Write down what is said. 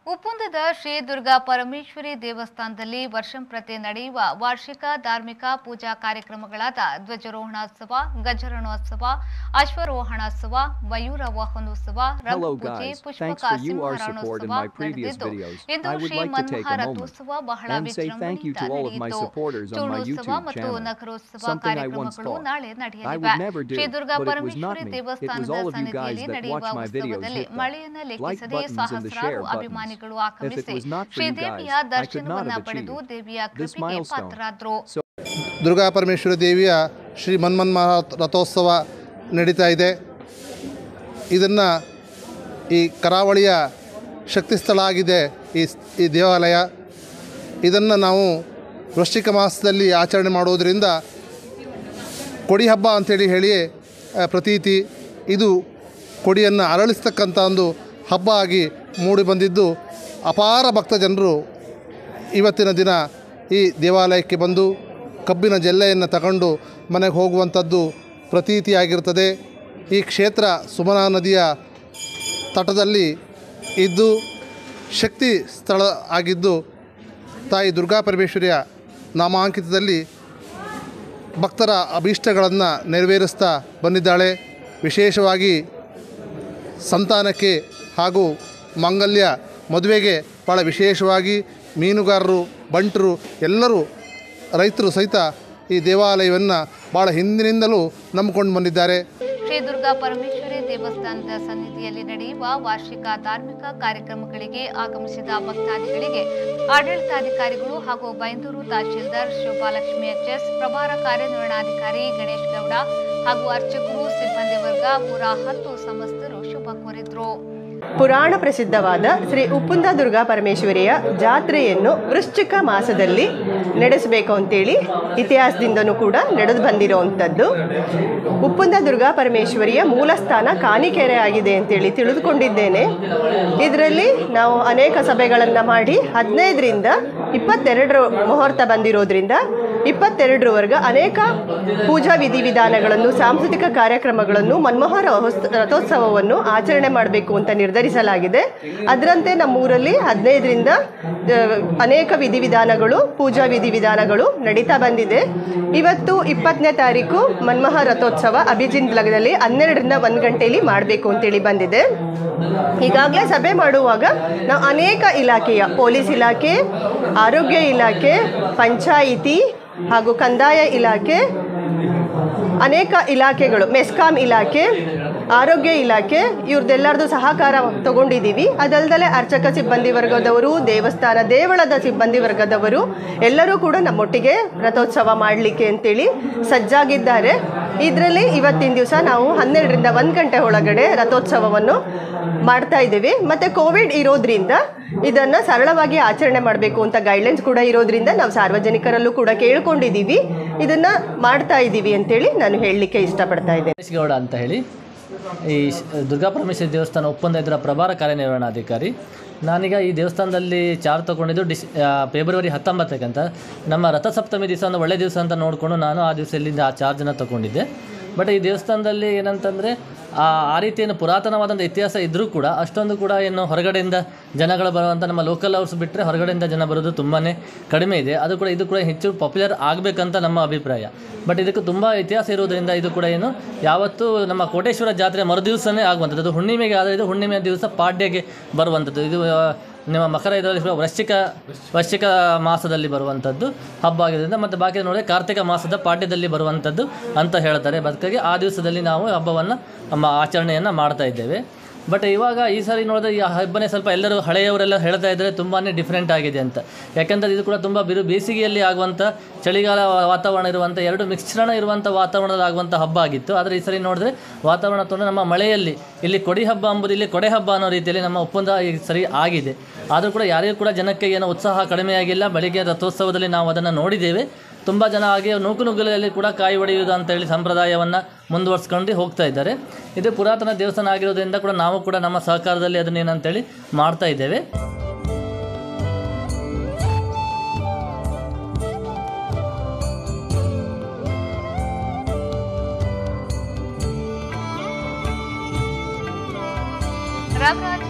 ಉಪ್ಪುಂದದ ಶ್ರೀ ದುರ್ಗಾ ಪರಮೇಶ್ವರಿ ದೇವಸ್ಥಾನದಲ್ಲಿ ವರ್ಷಂಪ್ರತಿ ನಡೆಯುವ ವಾರ್ಷಿಕ ಧಾರ್ಮಿಕ ಪೂಜಾ ಕಾರ್ಯಕ್ರಮಗಳಾದ ಧ್ವಜಾರೋಹಣೋತ್ಸವ ಗಜರಣೋತ್ಸವ ಅಶ್ವರೋಹಣೋತ್ಸವ ಮಯೂರ ವಾಹನೋತ್ಸವ Hello ಪೂಜೆ guys, Pushpaka thanks for your support in ಸಿಂಹರಣೋತ್ಸವ my previous ನಡೆದಿದ್ದು videos. Into I would Shri like to take ಮನ್ಮಹ a moment ರಥೋತ್ಸವ ಬಹಳ and say thank you to ವಿಜೃಂಭಣೆಯಿಂದ all of my ನಡೆಯಿತು supporters on my ಚೂರ್ಣೋತ್ಸವ YouTube ಮತ್ತು channel. ನಗರೋತ್ಸವ Something I once ಕಾರ್ಯಕ್ರಮಗಳು thought ನಾಳೆ I would ನಡೆಯಲಿವೆ never do, Shri Durga but it was not Parameshwari me. It was ದೇವಸ್ಥಾನದ all of you guys ಸನ್ನಿಧಿಯಲ್ಲಿ that ನಡೆಯುವ watch my videos ಉತ್ಸವದಲ್ಲಿ hit the ಮಳೆಯನ್ನ like ಲೆಕ್ಕಿಸದೆ buttons and the share ಸಹಸ್ರಾರು buttons. ಅಭಿಮಾನಿಗಳು If it ಆಗಮಿಸಿ was not for you ಶ್ರೀದೇವಿಯ guys, I could not ದರ್ಶನವನ್ನ have ಪಡೆದು achieved ದೇವಿಯ this ಕೃಪೆಗೆ milestone. ಪಾತ್ರರಾದ್ರು ದುರ್ಗಾ ಪರಮೇಶ್ವರಿ ದೇವಿಯ ಶ್ರೀ ಮನ್ಮನ್ಮಹ ರಥೋತ್ಸವ ನಡೀತಾ ಇದೆ ಇದನ್ನು ಈ ಕರಾವಳಿಯ ಶಕ್ತಿ ಸ್ಥಳ ಆಗಿದೆ ಈ ಈ ದೇವಾಲಯ ಇದನ್ನು ನಾವು ವೃಶ್ಚಿಕ ಮಾಸದಲ್ಲಿ ಆಚರಣೆ ಮಾಡುವುದರಿಂದ ಕೊಡಿ ಹಬ್ಬ ಅಂಥೇಳಿ ಹೇಳಿ ಆ, ಪ್ರತೀತಿ ಇದು ಕೊಡಿಯನ್ನು ಅರಳಿಸ್ತಕ್ಕಂಥ ಒಂದು ಹಬ್ಬ ಆಗಿ ಮೂಡಿಬಂದಿದ್ದು ಅಪಾರ ಭಕ್ತ ಜನರು ಇವತ್ತಿನ ದಿನ ಈ ದೇವಾಲಯಕ್ಕೆ ಬಂದು ಕಬ್ಬಿನ ಜಲ್ಲೆಯನ್ನು ತಗೊಂಡು ಮನೆಗೆ ಹೋಗುವಂಥದ್ದು ಪ್ರತೀತಿಯಾಗಿರ್ತದೆ ಈ ಕ್ಷೇತ್ರ ಸುಮನಾ ನದಿಯ ತಟದಲ್ಲಿ ಇದ್ದು ಶಕ್ತಿ ಸ್ಥಳ ಆಗಿದ್ದು ತಾಯಿ ದುರ್ಗಾ ಪರಮೇಶ್ವರಿಯ ನಾಮಾಂಕಿತದಲ್ಲಿ ಭಕ್ತರ ಅಭೀಷ್ಟಗಳನ್ನು ನೆರವೇರಿಸ್ತಾ ಬಂದಿದ್ದಾಳೆ ವಿಶೇಷವಾಗಿ ಸಂತಾನಕ್ಕೆ ಹಾಗೂ ಮಾಂಗಲ್ಯ ಮದುವೆಗೆ ಭಾಳ ವಿಶೇಷವಾಗಿ ಮೀನುಗಾರರು ಬಂಟರು ಎಲ್ಲರೂ ರೈತರು ಸಹಿತ ಈ ದೇವಾಲಯವನ್ನು ಭಾಳ ಹಿಂದಿನಿಂದಲೂ ನಂಬಿಕೊಂಡು ಬಂದಿದ್ದಾರೆ ಶ್ರೀ ದುರ್ಗಾ ಪರಮೇಶ್ವರಿ ದೇವಸ್ಥಾನದ ಸನ್ನಿಧಿಯಲ್ಲಿ ನಡೆಯುವ ವಾರ್ಷಿಕ ಧಾರ್ಮಿಕ ಕಾರ್ಯಕ್ರಮಗಳಿಗೆ ಆಗಮಿಸಿದ ಭಕ್ತಾದಿಗಳಿಗೆ ಆಡಳಿತಾಧಿಕಾರಿಗಳು ಹಾಗೂ ಬೈಂದೂರು ತಹಶೀಲ್ದಾರ್ ಶಿವಪಾಲಕ್ಷ್ಮಿ ಎಚ್ಎಸ್ ಪ್ರಭಾರ ಕಾರ್ಯನಿರ್ವಹಣಾಧಿಕಾರಿ ಗಣೇಶ್ ಗೌಡ ಹಾಗೂ ಅರ್ಚಕರು ಸಿಬ್ಬಂದಿ ವರ್ಗ ನೂರ ಹತ್ತು ಸಮಸ್ತರು ಶುಭ ಕೋರಿದ್ರು ಪುರಾಣ ಪ್ರಸಿದ್ಧವಾದ ಶ್ರೀ ಉಪ್ಪುಂದ ದುರ್ಗಾ ಪರಮೇಶ್ವರಿಯ ಜಾತ್ರೆಯನ್ನು ವೃಶ್ಚಿಕ ಮಾಸದಲ್ಲಿ ನಡೆಸಬೇಕು ಅಂತೇಳಿ ಇತಿಹಾಸದಿಂದನೂ ಕೂಡ ನಡೆದು ಬಂದಿರುವಂಥದ್ದು ಉಪ್ಪುಂದ ದುರ್ಗಾ ಪರಮೇಶ್ವರಿಯ ಮೂಲ ಸ್ಥಾನ ಕಾನಿಕೆರೆ ಆಗಿದೆ ಅಂತೇಳಿ ತಿಳಿದುಕೊಂಡಿದ್ದೇನೆ ಇದರಲ್ಲಿ ನಾವು ಅನೇಕ ಸಭೆಗಳನ್ನು ಮಾಡಿ ಹದಿನೈದರಿಂದ ಇಪ್ಪತ್ತೆರಡರ ಮುಹೂರ್ತ ಬಂದಿರೋದ್ರಿಂದ ಇಪ್ಪತ್ತೆರಡರವರೆಗೆ ಅನೇಕ ಪೂಜಾ ವಿಧಿವಿಧಾನಗಳನ್ನು ಸಾಂಸ್ಕೃತಿಕ ಕಾರ್ಯಕ್ರಮಗಳನ್ನು ಮನ್ಮೋಹರ ಹೊಸ್- ರಥೋತ್ಸವವನ್ನು ಆಚರಣೆ ಮಾಡಬೇಕು ಅಂತ ನಿರ್ಧರಿಸಲಾಗಿದೆ ಅದರಂತೆ ನಮ್ಮೂರಲ್ಲಿ ಹದಿನೈದರಿಂದ ಆ, ಅನೇಕ ವಿಧಿವಿಧಾನಗಳು ಪೂಜಾ ವಿಧಿವಿಧಾನಗಳು ನಡೀತಾ ಬಂದಿದೆ ಇವತ್ತು ಇಪ್ಪತ್ತನೇ ತಾರೀಕು ಮನ್ಮೋಹ ರಥೋತ್ಸವ ಅಭಿಜಿಂದ್ಲಗದಲ್ಲಿ ಹನ್ನೆರಡರಿಂದ ಒಂದು ಗಂಟೆಯಲ್ಲಿ ಮಾಡಬೇಕು ಅಂತೇಳಿ ಬಂದಿದೆ ಈಗಾಗಲೇ ಸಭೆ ಮಾಡುವಾಗ ನಾವು ಅನೇಕ ಇಲಾಖೆಯ ಪೊಲೀಸ್ ಇಲಾಖೆ ಆರೋಗ್ಯ ಇಲಾಖೆ ಪಂಚಾಯಿತಿ ಹಾಗೂ ಕಂದಾಯ ಇಲಾಖೆ ಅನೇಕ ಇಲಾಖೆಗಳು ಮೆಸ್ಕಾಂ ಇಲಾಖೆ ಆರೋಗ್ಯ ಇಲಾಖೆ ಇವ್ರದ್ದೆಲ್ಲರದು ಸಹಕಾರ ತಗೊಂಡಿದ್ದೀವಿ ಅದಲ್ದಲೆ ಅರ್ಚಕ ಸಿಬ್ಬಂದಿ ವರ್ಗದವರು ದೇವಸ್ಥಾನ ದೇವಳದ ಸಿಬ್ಬಂದಿ ವರ್ಗದವರು ಎಲ್ಲರೂ ಕೂಡ ನಮ್ಮೊಟ್ಟಿಗೆ ರಥೋತ್ಸವ ಮಾಡಲಿಕ್ಕೆ ಅಂತೇಳಿ ಸಜ್ಜಾಗಿದ್ದಾರೆ ಇದರಲ್ಲಿ ಇವತ್ತಿನ ದಿವಸ ನಾವು ಹನ್ನೆರಡರಿಂದ ಒಂದು ಗಂಟೆ ಒಳಗಡೆ ರಥೋತ್ಸವವನ್ನು ಮಾಡ್ತಾ ಇದ್ದೀವಿ ಮತ್ತು ಕೋವಿಡ್ ಇರೋದ್ರಿಂದ ಇದನ್ನು ಸರಳವಾಗಿ ಆಚರಣೆ ಮಾಡಬೇಕು ಅಂತ ಗೈಡ್ಲೈನ್ಸ್ ಕೂಡ ಇರೋದ್ರಿಂದ ನಾವು ಸಾರ್ವಜನಿಕರಲ್ಲೂ ಕೂಡ ಕೇಳ್ಕೊಂಡಿದ್ದೀವಿ ಇದನ್ನು ಮಾಡ್ತಾ ಇದ್ದೀವಿ ಅಂತೇಳಿ ನಾನು ಹೇಳಲಿಕ್ಕೆ ಇಷ್ಟಪಡ್ತಾ ಇದ್ದೇನೆ ಗಣೇಶ್ ಗೌಡ ಅಂತ ಹೇಳಿ ಈ ಶ್- ದುರ್ಗಾ ಪರಮೇಶ್ವರಿ ದೇವಸ್ಥಾನ ಒಪ್ಪಂದ ಇದರ ಪ್ರಭಾರ ಕಾರ್ಯನಿರ್ವಹಣಾಧಿಕಾರಿ ನಾನೀಗ ಈ ದೇವಸ್ಥಾನದಲ್ಲಿ ಚಾರ್ಜ್ ತೊಗೊಂಡಿದ್ದು ಡಿಸ್ ಆ, ಫೆಬ್ರವರಿ ಹತ್ತೊಂಬತ್ತಕ್ಕೆ ಅಂತ ನಮ್ಮ ರಥಸಪ್ತಮಿ ದಿವಸ ಒಂದು ಒಳ್ಳೆ ದಿವಸ ಅಂತ ನೋಡಿಕೊಂಡು ನಾನು ಆ ದಿವಸ ಇಲ್ಲಿಂದ ಆ ಚಾರ್ಜನ್ನು ತಗೊಂಡಿದ್ದೆ ಬಟ್ ಈ ದೇವಸ್ಥಾನದಲ್ಲಿ ಏನಂತಂದರೆ ಆ ಆ ರೀತಿ ಏನು ಪುರಾತನವಾದಂಥ ಇತಿಹಾಸ ಇದ್ದರೂ ಕೂಡ ಅಷ್ಟೊಂದು ಕೂಡ ಏನು ಹೊರಗಡೆಯಿಂದ ಜನಗಳು ಬರುವಂಥ ನಮ್ಮ ಲೋಕಲ್ ಅವ್ರ್ಸ್ ಬಿಟ್ಟರೆ ಹೊರಗಡೆಯಿಂದ ಜನ ಬರೋದು ತುಂಬಾ ಕಡಿಮೆ ಇದೆ ಅದು ಕೂಡ ಇದು ಕೂಡ ಹೆಚ್ಚು ಪಾಪ್ಯುಲರ್ ಆಗಬೇಕಂತ ನಮ್ಮ ಅಭಿಪ್ರಾಯ ಬಟ್ ಇದಕ್ಕೆ ತುಂಬ ಇತಿಹಾಸ ಇರೋದ್ರಿಂದ ಇದು ಕೂಡ ಏನು ಯಾವತ್ತೂ ನಮ್ಮ ಕೋಟೇಶ್ವರ ಜಾತ್ರೆ ಮರುದಿವಸನೇ ಆಗುವಂಥದ್ದು ಅದು ಹುಣ್ಣಿಮೆಗೆ ಆದರೆ ಇದು ಹುಣ್ಣಿಮೆ ದಿವಸ ಪಾಡ್ಯಗೆ ಬರುವಂಥದ್ದು ಇದು ಆ, ನಿಮ್ಮ ಮಕರ ಇದರಲ್ಲಿ ವೃಶ್ಚಿಕ ವೃಶ್ಚಿಕ ಮಾಸದಲ್ಲಿ ಬರುವಂಥದ್ದು ಹಬ್ಬ ಆಗಿದ್ದರಿಂದ ಮತ್ತು ಬಾಕಿ ನೋಡಿದ್ರೆ ಕಾರ್ತಿಕ ಮಾಸದ ಪಾಡ್ಯದಲ್ಲಿ ಬರುವಂಥದ್ದು ಅಂತ ಹೇಳ್ತಾರೆ ಬದುಕಾಗಿ ಆ ದಿವಸದಲ್ಲಿ ನಾವು ಹಬ್ಬವನ್ನು ನಮ್ಮ ಆಚರಣೆಯನ್ನು ಮಾಡ್ತಾ ಇದ್ದೇವೆ ಬಟ್ ಇವಾಗ ಈ ಸಾರಿ ನೋಡಿದ್ರೆ ಈ ಹಬ್ಬನೇ ಸ್ವಲ್ಪ ಎಲ್ಲರೂ ಹಳೆಯವರೆಲ್ಲ ಹೇಳ್ತಾ ಇದ್ದಾರೆ ತುಂಬಾ ಡಿಫ್ರೆಂಟ್ ಆಗಿದೆ ಅಂತ ಯಾಕೆಂದರೆ ಇದು ಕೂಡ ತುಂಬ ಬಿರು ಬೇಸಿಗೆಯಲ್ಲಿ ಆಗುವಂಥ ಚಳಿಗಾಲ ವಾತಾವರಣ ಇರುವಂಥ ಎರಡು ಮಿಶ್ರಣ ಇರುವಂಥ ವಾತಾವರಣದಲ್ಲಿ ಆಗುವಂಥ ಹಬ್ಬ ಆಗಿತ್ತು ಆದರೆ ಈ ಸರಿ ನೋಡಿದ್ರೆ ವಾತಾವರಣ ತೊಗೊಂಡು ನಮ್ಮ ಮಳೆಯಲ್ಲಿ ಇಲ್ಲಿ ಕೊಡಿ ಹಬ್ಬ ಅಂಬುದು ಇಲ್ಲಿ ಕೊಡೆ ಹಬ್ಬ ಅನ್ನೋ ರೀತಿಯಲ್ಲಿ ನಮ್ಮ ಒಪ್ಪಂದ ಈ ಸರಿ ಆಗಿದೆ ಆದರೂ ಕೂಡ ಯಾರಿಗೂ ಕೂಡ ಜನಕ್ಕೆ ಏನೋ ಉತ್ಸಾಹ ಕಡಿಮೆಯಾಗಿಲ್ಲ ಬೆಳಿಗ್ಗೆ ರಥೋತ್ಸವದಲ್ಲಿ ನಾವು ಅದನ್ನು ನೋಡಿದ್ದೇವೆ ತುಂಬ ಜನ ಹಾಗೆ ನೂಕು ನುಗ್ಗಲಲ್ಲಿ ಕೂಡ ಕಾಯಿ ಹೊಡೆಯುವುದು ಅಂತೇಳಿ ಸಂಪ್ರದಾಯವನ್ನು ಮುಂದುವರ್ಸ್ಕೊಂಡು ಹೋಗ್ತಾ ಇದ್ದಾರೆ ಇದು ಪುರಾತನ ದೇವಸ್ಥಾನ ಆಗಿರೋದ್ರಿಂದ ಕೂಡ ನಾವು ಕೂಡ ನಮ್ಮ ಸಹಕಾರದಲ್ಲಿ ಅದನ್ನೇನಂತೇಳಿ ಮಾಡ್ತಾ ಇದ್ದೇವೆ ರಾಮರಾಜ